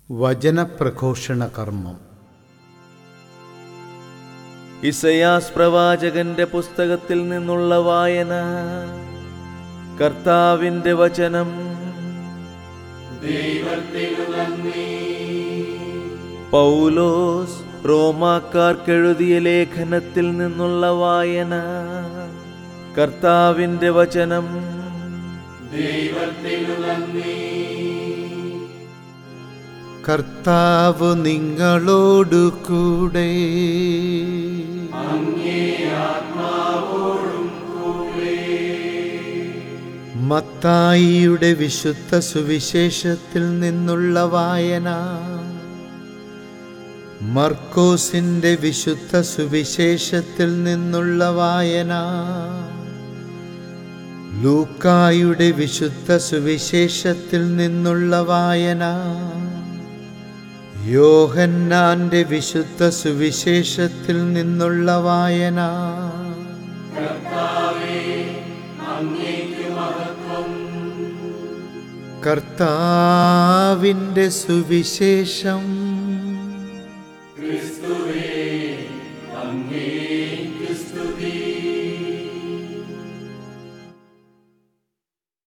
വചനപ്രഘോഷണ കർമ്മം ഇസയാസ് പ്രവാചകന്റെ പുസ്തകത്തിൽ നിന്നുള്ള വായന കർത്താവിന്റെ വചനം പൗലോസ് റോമാക്കാർക്കെഴുതിയ ലേഖനത്തിൽ നിന്നുള്ള വായന കർത്താവിന്റെ വചനം കർത്താവ് നിങ്ങളോടു കൂടെ മത്തായിയുടെ വിശുദ്ധ സുവിശേഷത്തിൽ നിന്നുള്ള വായന മർക്കോസിന്റെ വിശുദ്ധ സുവിശേഷത്തിൽ നിന്നുള്ള വായന ലൂക്കായുടെ വിശുദ്ധ സുവിശേഷത്തിൽ നിന്നുള്ള വായന യോഹന്നാന്റെ വിശുദ്ധ സുവിശേഷത്തിൽ നിന്നുള്ള വായന കർത്താവിൻ്റെ സുവിശേഷം